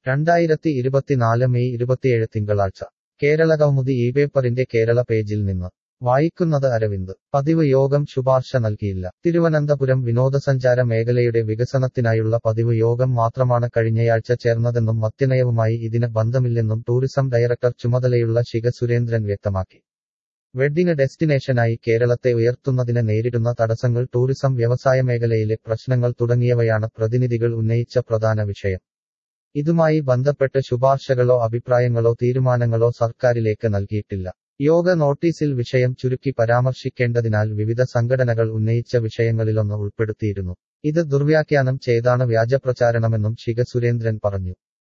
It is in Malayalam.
രണ്ടായിരത്തി ഇരുപത്തിനാല് മെയ് ഇരുപത്തിയേഴ് തിങ്കളാഴ്ച കേരള കൗമുദി ഈ പേപ്പറിന്റെ കേരള പേജിൽ നിന്ന് വായിക്കുന്നത് അരവിന്ദ് പതിവ് യോഗം ശുപാർശ നൽകിയില്ല തിരുവനന്തപുരം വിനോദസഞ്ചാര മേഖലയുടെ വികസനത്തിനായുള്ള പതിവ് യോഗം മാത്രമാണ് കഴിഞ്ഞയാഴ്ച ചേർന്നതെന്നും മദ്യനയവുമായി ഇതിന് ബന്ധമില്ലെന്നും ടൂറിസം ഡയറക്ടർ ചുമതലയുള്ള ശിഖ സുരേന്ദ്രൻ വ്യക്തമാക്കി വെഡ്ഡിംഗ് ഡെസ്റ്റിനേഷനായി കേരളത്തെ ഉയർത്തുന്നതിന് നേരിടുന്ന തടസ്സങ്ങൾ ടൂറിസം വ്യവസായ മേഖലയിലെ പ്രശ്നങ്ങൾ തുടങ്ങിയവയാണ് പ്രതിനിധികൾ ഉന്നയിച്ച പ്രധാന വിഷയം ഇതുമായി ബന്ധപ്പെട്ട് ശുപാർശകളോ അഭിപ്രായങ്ങളോ തീരുമാനങ്ങളോ സർക്കാരിലേക്ക് നൽകിയിട്ടില്ല യോഗ നോട്ടീസിൽ വിഷയം ചുരുക്കി പരാമർശിക്കേണ്ടതിനാൽ വിവിധ സംഘടനകൾ ഉന്നയിച്ച വിഷയങ്ങളിലൊന്ന് ഉൾപ്പെടുത്തിയിരുന്നു ഇത് ദുർവ്യാഖ്യാനം ചെയ്താണ് വ്യാജപ്രചാരണമെന്നും ശിഖ സുരേന്ദ്രൻ പറഞ്ഞു